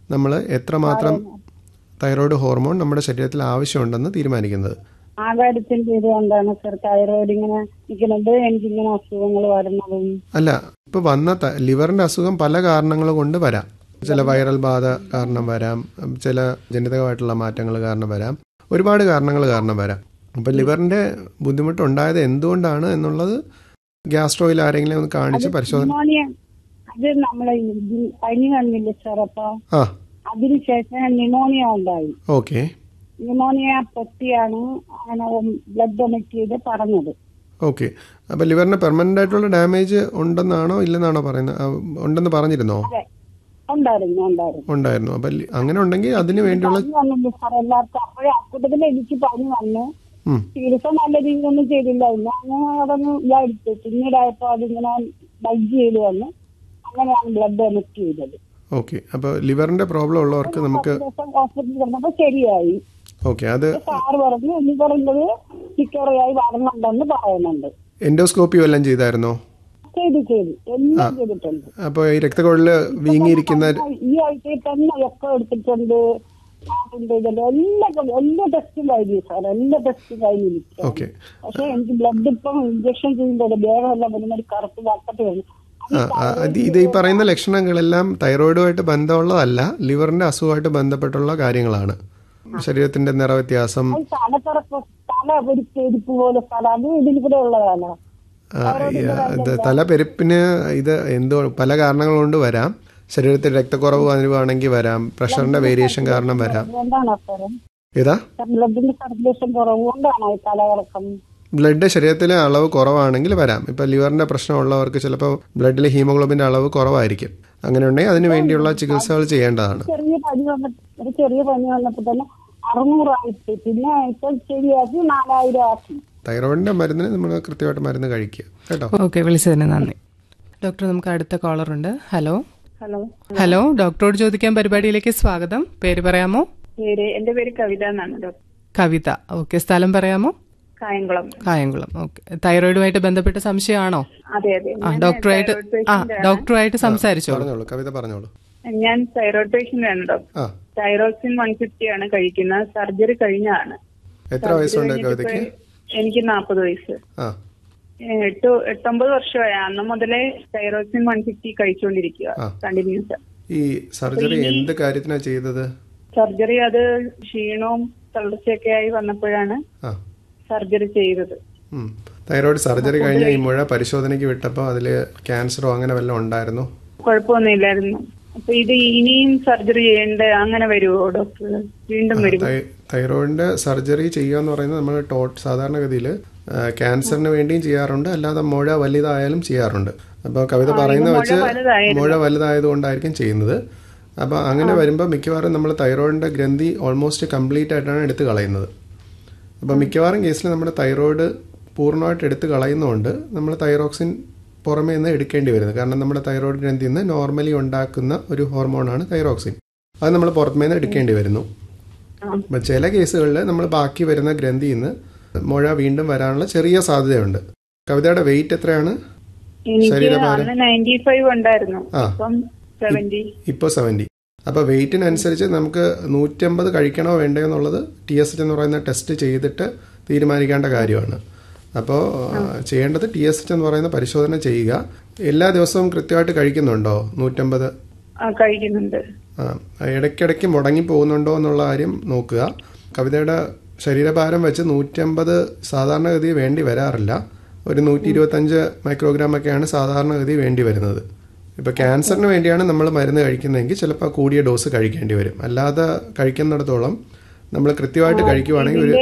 നമ്മൾ എത്രമാത്രം thyroid hormone നമ്മുടെ ശരീരത്തിൽ ആവശ്യമുണ്ടെന്ന് തീരുമാനിക്കുന്നത് ആകാരത്തിന്റെ ഇത് കൊണ്ടാണ് സർ തൈറോയിഡ് ഇങ്ങനെ നിൽക്കുന്നത് എനിക്കിങ്ങനെ അസുഖങ്ങൾ വരുന്നതും അല്ല ഇപ്പൊ വന്ന ത- ലിവറിന്റെ അസുഖം പല കാരണങ്ങൾ കൊണ്ട് വരാം ചില വൈറൽ ബാധ കാരണം വരാം ചില ജനിതകമായിട്ടുള്ള മാറ്റങ്ങൾ കാരണം വരാം ഒരുപാട് കാരണങ്ങൾ കാരണം വരാം അപ്പൊ ലിവറിന്റെ ബുദ്ധിമുട്ടുണ്ടായത് എന്തുകൊണ്ടാണ് എന്നുള്ളത് ഗ്യാസ്ട്രോയിൽ ആരെങ്കിലും ഒന്ന് കാണിച്ച് പരിശോധന ന്യൂമോണിയ അത് നമ്മളെ ഈ പനി വന്നില്ല സാർ അപ്പൊ ആ അതിനുശേഷം ന്യൂമോണിയ ഉണ്ടായി ഓക്കെ ന്യൂമോണിയ പൊട്ടിയാണ് അങ്ങനെ ബ്ലഡ് ഡൊണേറ്റ് ചെയ്ത് പറഞ്ഞത് ഓക്കെ അപ്പൊ ലിവറിന് പെർമനന്റ് ആയിട്ടുള്ള ഡാമേജ് ഉണ്ടെന്നാണോ ഇല്ലെന്നാണോ പറയുന്നത് ആ, ഉണ്ടെന്ന് പറഞ്ഞിരുന്നോ അതെ ഉണ്ടായിരുന്നു ഉണ്ടായിരുന്നു ഉണ്ടായിരുന്നു അപ്പൊ ലി- അങ്ങനെ ഉണ്ടെങ്കിൽ അതിന് വേണ്ടിയുള്ള പനി വന്നില്ല സാർ എല്ലാവർക്കും അപ്പോഴേ അക്കൂട്ടത്തിൽ എനിക്ക് പനി വന്നു ഉം, ചികിത്സ നല്ല രീതിയിലൊന്നും ചെയ്തില്ല ഇല്ല അങ്ങനെ അതൊന്ന് ഇതായിട്ട് പിന്നീടായപ്പോ അതിങ്ങനെ ബൈജ് ചെയ്ത് വന്ന് അങ്ങനെയാണ് ബ്ലഡ് ഡൊണേറ്റ് ചെയ്തത് ഓക്കെ അപ്പോൾ ലിവറിന്റെ പ്രോബ്ലം ഉള്ളവർക്ക് നമുക്ക് പത്ത് ദിവസം ഹോസ്പിറ്റലിൽ കിടന്നപ്പോ ശരിയായി ഓക്കെ അത് സാറ് പറഞ്ഞു ഇനി പറയുന്നത് റിക്കവറിയായി വരുന്നുണ്ടെന്ന് പറയുന്നുണ്ട് എൻഡോസ്കോപ്പി വല്ലതും ചെയ്തായിരുന്നോ ചെയ്തു ചെയ്തു എല്ലാം ചെയ്തിട്ടുണ്ട് അപ്പോൾ ഈ രക്തക്കുഴലിൽ വീങ്ങിയിരിക്കുന്ന ഈ ആഴ്ചയിൽ തന്നെ ഒക്കെ എടുത്തിട്ടുണ്ട് അതിന്റെ ഇതെല്ലാം എല്ലാ എല്ലാ ടെസ്റ്റും കഴിഞ്ഞു സാർ എല്ലാ ടെസ്റ്റും കഴിഞ്ഞിരിക്കും ഓക്കെ പക്ഷെ എനിക്ക് ബ്ലഡ് ഇപ്പം ഇഞ്ചക്ഷൻ ചെയ്യുമ്പോൾ ദേഹമെല്ലാം വരുന്ന ഒരു കറുപ്പ് വക്കട്ട് വരും ആ ആ, അത് ഇത് ഈ പറയുന്ന ലക്ഷണങ്ങളെല്ലാം തൈറോയിഡുമായിട്ട് ബന്ധമുള്ളതല്ല ലിവറിന്റെ അസുഖമായിട്ട് ബന്ധപ്പെട്ടുള്ള കാര്യങ്ങളാണ് ശരീരത്തിന്റെ നിറവ്യത്യാസം അത് തലക്കറപ്പ് തല ഒരു പെരുപ്പ് പോലെ സ്ഥലം അത് ഇതിൽ കൂടെ ഉള്ളതാണ് ആ, ഈ, ഇത് തലപ്പെരുപ്പിന് ഇത് എന്തോ പല കാരണങ്ങൾ കൊണ്ട് വരാം ശരീരത്തിൽ രക്തക്കുറവ് വരുവാണെങ്കിൽ വരാം പ്രഷറിന്റെ വേരിയേഷൻ കാരണം വരാം അതുകൊണ്ടാണ് അത്തരം ഏതാ ബ്ലഡിന്റെ സർക്കുലേഷൻ കുറവുകൊണ്ടാണ് ഈ തലകറക്കം ബ്ലഡ് ശരീരത്തിലെ അളവ് കുറവാണെങ്കിൽ വരാം ഇപ്പൊ ലിവറിന്റെ പ്രശ്നമുള്ളവർക്ക് ചിലപ്പോൾ ബ്ലഡിലെ ഹീമോഗ്ലോബിന്റെ അളവ് കുറവായിരിക്കും അങ്ങനെ ഉണ്ടെങ്കിൽ അതിന് വേണ്ടിയുള്ള ചികിത്സകൾ ചെയ്യേണ്ടതാണ് ചെറിയ പനി വന്നപ്പോ ഒരു ചെറിയ പനി വന്നപ്പോ തന്നെ അറുന്നൂറായിട്ട് പിന്നെ ഇപ്പൊ ശരിയാക്കി നാലായിരം ആക്കി തൈറോയിഡിന്റെ മരുന്നിന് നമ്മൾ കൃത്യമായിട്ട് മരുന്ന് കഴിക്കുക കേട്ടോ ഓക്കെ വിളിച്ചതിന് നന്ദി ഡോക്ടർ നമുക്ക് അടുത്ത കോളർ ഉണ്ട് ഹലോ ഹലോ ഹലോ ഡോക്ടറോട് ചോദിക്കാൻ പരിപാടിയിലേക്ക് സ്വാഗതം പേര് പറയാമോ പേര് എന്റെ പേര് കവിത എന്നാണ് ഡോക്ടർ കവിത ഓക്കെ സ്ഥലം പറയാമോ കായംകുളം കായംകുളം ഓക്കെ തൈറോയിഡുമായിട്ട് ബന്ധപ്പെട്ട സംശയമാണോ അതെ അതെ ആ ഡോക്ടറുമായിട്ട് ആ ഡോക്ടറുമായിട്ട് സംസാരിച്ചോളൂ പറഞ്ഞോളൂ കവിത പറഞ്ഞോളൂ ഞാൻ തൈറോയ്ഡ് പേഷ്യന്റ് ആണ് ഡോക്ടർ ആ തൈറോക്സിൻ വൺ ഫിഫ്റ്റി ആണ് കഴിക്കുന്നത് സർജറി കഴിഞ്ഞാണ് എത്ര വയസ്സുണ്ട് കവിതയ്ക്ക് എനിക്ക് നാൽപ്പത് വയസ്സ് ആ ഏഹ് എട്ട് എട്ടൊമ്പത് വർഷമായി അന്ന് മുതലേ തൈറോക്സിൻ വൺ ഫിഫ്റ്റി കഴിച്ചുകൊണ്ടിരിക്കുക ആ. കണ്ടിന്യൂസ് ഈ സർജറി എന്ത് കാര്യത്തിനാ ചെയ്തത് സർജറി അത് ക്ഷീണവും തളർച്ചയൊക്കെ ആയി വന്നപ്പോഴാണ് ആ സർജറി ചെയ്തത് ഉം. തൈറോയിഡ് സർജറി കഴിഞ്ഞ ഈ മുഴ പരിശോധനയ്ക്ക് വിട്ടപ്പോൾ അതിൽ ക്യാൻസറോ അങ്ങനെ വല്ലതും ഉണ്ടായിരുന്നോ കുഴപ്പമൊന്നുമില്ലായിരുന്നു അപ്പൊ ഇത് ഇനിയും സർജറി ചെയ്യേണ്ട അങ്ങനെ വരുമോ ഡോക്ടർ വീണ്ടും വരുമോ തൈ- തൈറോയിഡിന്റെ സർജറി ചെയ്യുക എന്ന് പറയുന്നത് നമ്മൾ ടോ സാധാരണഗതിയിൽ ക്യാൻസറിന് വേണ്ടിയും ചെയ്യാറുണ്ട് അല്ലാതെ മുഴ വലുതായാലും ചെയ്യാറുണ്ട് അപ്പോൾ കവിത പറയുന്ന വെച്ച് മുഴ വലുതായതുകൊണ്ടായിരിക്കും ചെയ്യുന്നത് അപ്പോൾ അങ്ങനെ വരുമ്പോൾ മിക്കവാറും നമ്മൾ തൈറോയിഡിന്റെ ഗ്രന്ഥി ഓൾമോസ്റ്റ് കംപ്ലീറ്റ് ആയിട്ടാണ് എടുത്ത് കളയുന്നത് അപ്പോൾ മിക്കവാറും കേസിൽ നമ്മുടെ തൈറോയിഡ് പൂർണ്ണമായിട്ട് എടുത്ത് കളയുന്നതുകൊണ്ട് നമ്മൾ തൈറോക്സിൻ പുറമേ നിന്ന് എടുക്കേണ്ടി വരുന്നത് കാരണം നമ്മുടെ തൈറോയിഡ് ഗ്രന്ഥിയിൽ നിന്ന് നോർമലി ഉണ്ടാക്കുന്ന ഒരു ഹോർമോണാണ് തൈറോക്സിൻ അത് നമ്മൾ പുറമേ നിന്ന് എടുക്കേണ്ടി വരുന്നു അപ്പം ചില കേസുകളിൽ നമ്മൾ ബാക്കി വരുന്ന ഗ്രന്ഥിയിൽ നിന്ന് മുഴ വീണ്ടും വരാനുള്ള ചെറിയ സാധ്യതയുണ്ട് കവിതയുടെ വെയിറ്റ് എത്രയാണ് എനിക്ക് ശരീരഭാരം? അന്ന് നയൻറ്റി ഫൈവ് ഉണ്ടായിരുന്നു ആ. ഇപ്പം സെവന്റി ഇപ്പോൾ സെവൻറ്റി അപ്പോൾ വെയിറ്റിനനുസരിച്ച് നമുക്ക് നൂറ്റമ്പത് കഴിക്കണോ വേണ്ടയോ എന്നുള്ളത് ടി എസ് എച്ച് എന്ന് പറയുന്ന ടെസ്റ്റ് ചെയ്തിട്ട് തീരുമാനിക്കേണ്ട കാര്യമാണ് അപ്പോൾ ചെയ്യേണ്ടത് ടി എസ് എച്ച് എന്ന് പറയുന്ന പരിശോധന ചെയ്യുക എല്ലാ ദിവസവും കൃത്യമായിട്ട് കഴിക്കുന്നുണ്ടോ നൂറ്റമ്പത് കഴിക്കുന്നുണ്ട് ആ ഇടയ്ക്കിടയ്ക്ക് മുടങ്ങി പോകുന്നുണ്ടോ എന്നുള്ള കാര്യം നോക്കുക കവിതയുടെ ശരീരഭാരം വെച്ച് നൂറ്റമ്പത് സാധാരണഗതി വേണ്ടി വരാറില്ല ഒരു നൂറ്റി ഇരുപത്തഞ്ച് മൈക്രോഗ്രാം ഒക്കെയാണ് സാധാരണഗതി വേണ്ടി വരുന്നത് ഇപ്പോൾ ക്യാൻസറിന് വേണ്ടിയാണ് നമ്മൾ മരുന്ന് കഴിക്കുന്നതെങ്കിൽ ചിലപ്പോൾ കൂടിയ ഡോസ് കഴിക്കേണ്ടി വരും അല്ലാതെ കഴിക്കുന്നിടത്തോളം നമ്മൾ കൃത്യമായിട്ട് കഴിക്കുവാണെങ്കിൽ ഒരു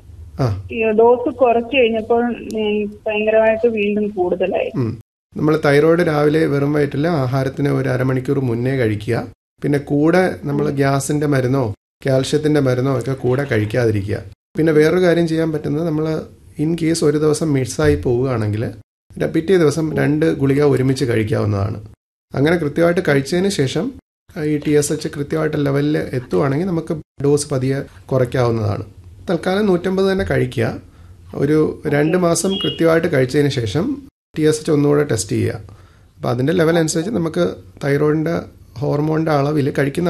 ആ ഡോസ് കുറച്ച് കഴിഞ്ഞപ്പോൾ ഉം, ഭയങ്കരമായിട്ട് വീണ്ടും കൂടുതലായി നമ്മൾ തൈറോയ്ഡ് രാവിലെ വെറും വയറ്റിൽ ആഹാരത്തിന് ഒരു അരമണിക്കൂർ മുന്നേ കഴിക്കുക പിന്നെ കൂടെ നമ്മൾ ഗ്യാസിന്റെ മരുന്നോ കാൽഷ്യത്തിന്റെ മരുന്നോ ഒക്കെ കൂടെ കഴിക്കാതിരിക്കുക പിന്നെ വേറൊരു കാര്യം ചെയ്യാൻ പറ്റുന്നത് നമ്മൾ ഇൻ കേസ് ഒരു ദിവസം മിസ്സായി പോവുകയാണെങ്കിൽ ര- പിറ്റേ ദിവസം രണ്ട് ഗുളിക ഒരുമിച്ച് കഴിക്കാവുന്നതാണ് അങ്ങനെ കൃത്യമായിട്ട് കഴിച്ചതിന് ശേഷം ഈ ടി എസ് എച്ച് കൃത്യമായിട്ട് ലെവലിൽ എത്തുവാണെങ്കിൽ നമുക്ക് ഡോസ് പതിയെ കുറയ്ക്കാവുന്നതാണ് തൽക്കാലം നൂറ്റമ്പത് തന്നെ കഴിക്കുക ഒരു രണ്ട് മാസം കൃത്യമായിട്ട് കഴിച്ചതിന് ശേഷം ടി എസ് എച്ച് ഒന്നുകൂടെ ടെസ്റ്റ് ചെയ്യുക അപ്പോൾ അതിൻ്റെ ലെവൽ അനുസരിച്ച് നമുക്ക് തൈറോയിഡിൻ്റെ ഹോർമോണിൻ്റെ അളവിൽ കഴിക്കുന്ന